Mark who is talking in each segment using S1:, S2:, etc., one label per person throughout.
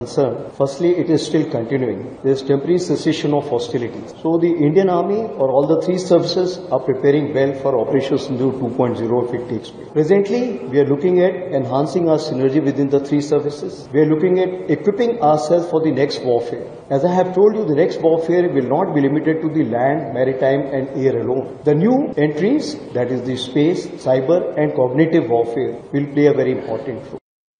S1: concern, firstly, it is still continuing. There is temporary cessation of hostilities. So the Indian Army or all the three services are preparing well for Operation Sindhu 2.0 if it takes place. Presently, we are looking at enhancing our synergy within the three services. We are looking at equipping ourselves for the next warfare. As I have told you, the next warfare will not be limited to the land, maritime and air alone. The new entries, that is the space, cyber and cognitive warfare will play a very important role.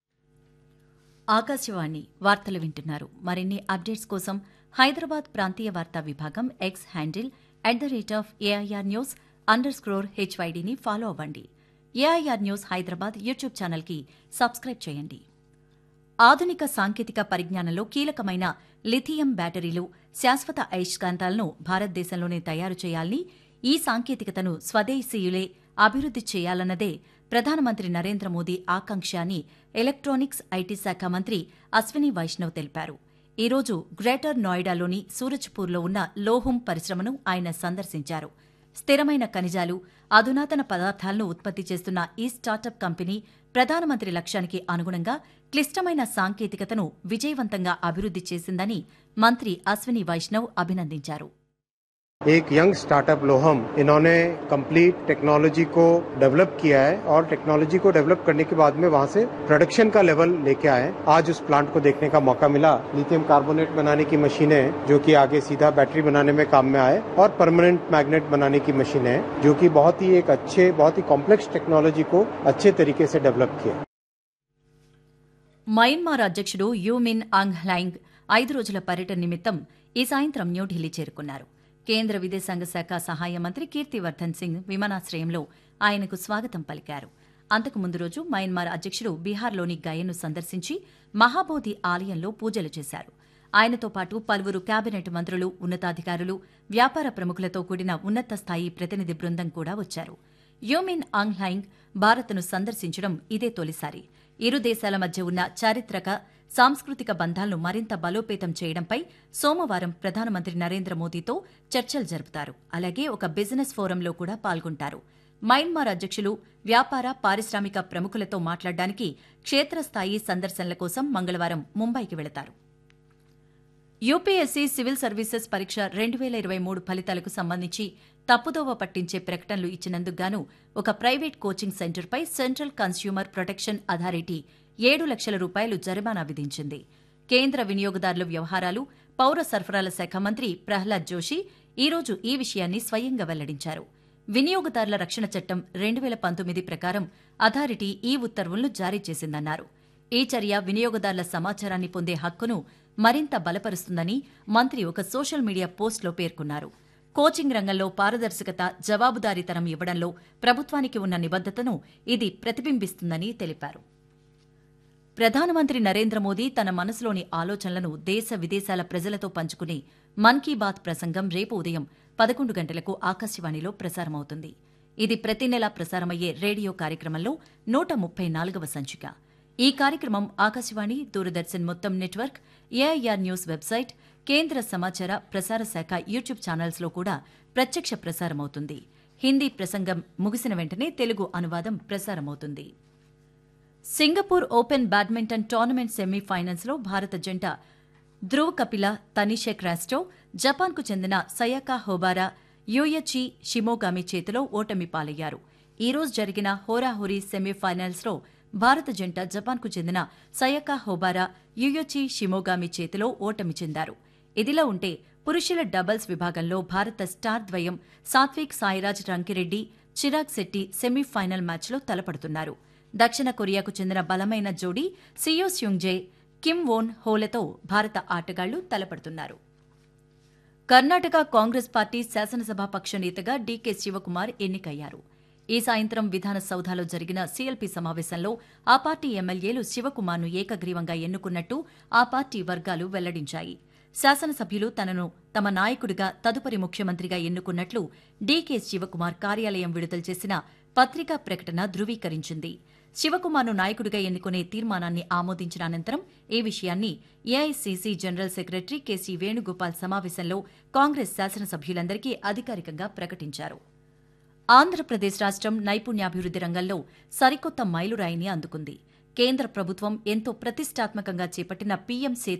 S2: Akashvani వార్తలు వింటున్నారు మరిన్ని updates కోసం హైదరాబాద్ ప్రాంతీయ వార్తా విభాగం X handle at the rate of AIR news underscore హెచ్వైడీని follow అవ్వండి AIR news Hyderabad YouTube ఛానల్కి సబ్స్క్రైబ్ చేయండి ఆధునిక సాంకేతిక పరిజ్ఞానంలో కీలకమైన లిథియం బ్యాటరీలు శాశ్వత అయస్కాంతాలను భారతదేశంలోనే తయారు చేయాలని ఈ సాంకేతికతను స్వదేశీయులే అభివృద్ది చేయాలన్నదే ప్రధానమంత్రి నరేంద్ర మోదీ ఆకాంక్ష అని ఎలక్ట్రానిక్స్ ఐటీ శాఖ మంత్రి అశ్విని వైష్ణవ్ తెలిపారు ఈ రోజు గ్రేటర్ నోయిడాలోని సూరజ్పూర్లో ఉన్న లోహుం పరిశ్రమను ఆయన సందర్శించారు స్థిరమైన ఖనిజాలు అధునాతన పదార్థాలను ఉత్పత్తి చేస్తున్న ఈ స్టార్టప్ కంపెనీ ప్రధానమంత్రి లక్ష్యానికి అనుగుణంగా క్లిష్టమైన సాంకేతికతను విజయవంతంగా అభివృద్ది చేసిందని మంత్రి అశ్విని వైష్ణవ్ అభినందించారు
S3: एक यंग स्टार्टअप लोहम इन्होंने कंप्लीट टेक्नोलॉजी को डेवलप किया है और टेक्नोलॉजी को डेवलप करने के बाद में वहां से प्रोडक्शन का लेवल लेके आए आज उस प्लांट को देखने का मौका मिला लिथियम कार्बोनेट बनाने की मशीनें जो कि आगे सीधा बैटरी बनाने में काम में आए और परमानेंट मैग्नेट बनाने की मशीनें जो कि बहुत ही एक अच्छे बहुत ही कॉम्प्लेक्स टेक्नोलॉजी को अच्छे तरीके से डेवलप किया
S2: మయన్మార్ అధ్యక్షుడు యూమిన్ ఆంగ్ హ్లాంగ్ ఐదు రోజుల పర్యటన నిమిత్తం ఈ సాయంత్రం న్యూఢిల్లీ చేరుకున్నారు కేంద్ర విదేశాంగ శాఖ సహాయ మంత్రి కీర్తివర్ధన్ సింగ్ విమానాశ్రయంలో ఆయనకు స్వాగతం పలికారు అంతకు ముందు రోజు మయన్మార్ అధ్యక్షుడు బీహార్లోని గయన్ను సందర్శించి మహాబోధి ఆలయంలో పూజలు చేశారు ఆయనతో పాటు పలువురు కేబినెట్ మంత్రులు ఉన్నతాధికారులు వ్యాపార ప్రముఖులతో కూడిన ఉన్నత స్థాయి ప్రతినిధి బృందం కూడా వచ్చారు యూమిన్ ఆంగ్లాంగ్ భారత్ను సందర్శించడం ఇదే తొలిసారి ఇరు దేశాల మధ్య ఉన్న చారిత్రక సాంస్కృతిక బంధాలను మరింత బలోపేతం చేయడంపై సోమవారం ప్రధానమంత్రి నరేంద్ర మోదీతో చర్చలు జరుపుతారు అలాగే ఒక బిజినెస్ ఫోరంలో కూడా పాల్గొంటారు మయన్మార్ అధ్యక్షులు వ్యాపార పారిశ్రామిక ప్రముఖులతో మాట్లాడడానికి క్షేత్రస్థాయి సందర్శనల కోసం మంగళవారం ముంబైకి వెళతారు యూపీఎస్సీ సివిల్ సర్వీసెస్ పరీక్ష రెండు వేల ఇరవై మూడు ఫలితాలకు సంబంధించి తప్పుదోవ పట్టించే ప్రకటనలు ఇచ్చినందుకు గాను ఒక ప్రైవేట్ కోచింగ్ సెంటర్పై సెంట్రల్ కన్స్యూమర్ ప్రొటెక్షన్ అథారిటీ ఏడు లక్షల రూపాయలు జరిమానా విధించింది కేంద్ర వినియోగదారుల వ్యవహారాలు పౌర సరఫరాల శాఖ మంత్రి ప్రహ్లాద్ జోషి ఈ రోజు ఈ విషయాన్ని స్వయంగా వెల్లడించారు వినియోగదారుల రక్షణ చట్టం రెండు వేల పంతొమ్మిది ప్రకారం అథారిటీ ఈ ఉత్తర్వులను జారీ చేసిందన్నారు ఈ చర్య వినియోగదారుల సమాచారాన్ని పొందే హక్కును మరింత బలపరుస్తుందని మంత్రి ఒక సోషల్ మీడియా పోస్టులో పేర్కొన్నారు కోచింగ్ రంగంలో పారదర్శకత జవాబుదారీతనం ఇవ్వడంలో ప్రభుత్వానికి ఉన్న నిబద్దతను ఇది ప్రతిబింబిస్తుందని తెలిపారు ప్రధానమంత్రి నరేంద్ర మోదీ తన మనసులోని ఆలోచనలను దేశ విదేశాల ప్రజలతో పంచుకునే మన్ కీ బాత్ ప్రసంగం రేపు ఉదయం పదకొండు గంటలకు ఆకాశవాణిలో ప్రసారమవుతుంది ఇది ప్రతి నెలా ప్రసారమయ్యే రేడియో కార్యక్రమంలో నూట ముప్పై నాలుగవ సంచిక ఈ కార్యక్రమం ఆకాశవాణి దూరదర్శన్ మొత్తం నెట్వర్క్ ఏఐఆర్ న్యూస్ వెబ్సైట్ కేంద్ర సమాచార ప్రసార శాఖ యూట్యూబ్ ఛానల్స్లో కూడా ప్రత్యక్ష ప్రసారమవుతుంది హిందీ ప్రసంగం ముగిసిన వెంటనే తెలుగు అనువాదం ప్రసారమవుతుంది సింగపూర్ ఓపెన్ బ్యాడ్మింటన్ టోర్నమెంట్ సెమీఫైనల్స్లో భారత జంట ధ్రువ్ కపిల తనిషా క్రాస్టో జపాన్కు చెందిన సయాకా హోబారా యూయచి షిమోగామి చేతిలో ఓటమి పాలయ్యారు ఈ రోజు జరిగిన హోరాహోరీ సెమీఫైనల్స్లో భారత జంట జపాన్కు చెందిన సయకా హోబారా యుయోచి షిమోగామి చేతిలో ఓటమి చెందారు ఇదిలా ఉంటే పురుషుల డబుల్స్ విభాగంలో భారత స్టార్ ద్వయం సాత్విక్ సాయిరాజ్ రంకిరెడ్డి చిరాగ్ శెట్టి సెమీఫైనల్ మ్యాచ్లో తలపడుతున్నారు దక్షిణ కొరియాకు చెందిన బలమైన జోడీ సియో స్యుంగ్జే కిమ్ వోన్ హోలతో భారత ఆటగాళ్లు తలపడుతున్నారు కర్ణాటక కాంగ్రెస్ పార్టీ శాసనసభా పక్ష నేతగా డీకే శివకుమార్ ఎన్నికయ్యారు ఈ సాయంత్రం విధానసౌధలో జరిగిన సీఎల్పీ సమావేశంలో ఆ పార్టీ ఎమ్మెల్యేలు శివకుమార్ను ఏకగ్రీవంగా ఎన్నుకున్నట్టు ఆ పార్టీ వర్గాలు వెల్లడించాయి శాసనసభ్యులు తనను తమ నాయకుడిగా తదుపరి ముఖ్యమంత్రిగా ఎన్నుకున్నట్లు డీకే శివకుమార్ కార్యాలయం విడుదల చేసిన పత్రికా ప్రకటన ధృవీకరించింది శివకుమార్ను నాయకుడిగా ఎన్నుకునే తీర్మానాన్ని ఆమోదించిన అనంతరం ఈ విషయాన్ని AICC general secretary KC Venugopal సమావేశంలో కాంగ్రెస్ శాసనసభ్యులందరికీ అధికారికంగా ప్రకటించారు ఆంధ్రప్రదేశ్ రాష్ట్రం నైపుణ్యాభివృద్ది రంగంలో సరికొత్త మైలురాయిని అందుకుంది కేంద్ర ప్రభుత్వం ఎంతో ప్రతిష్టాత్మకంగా చేపట్టిన పీఎం సేతు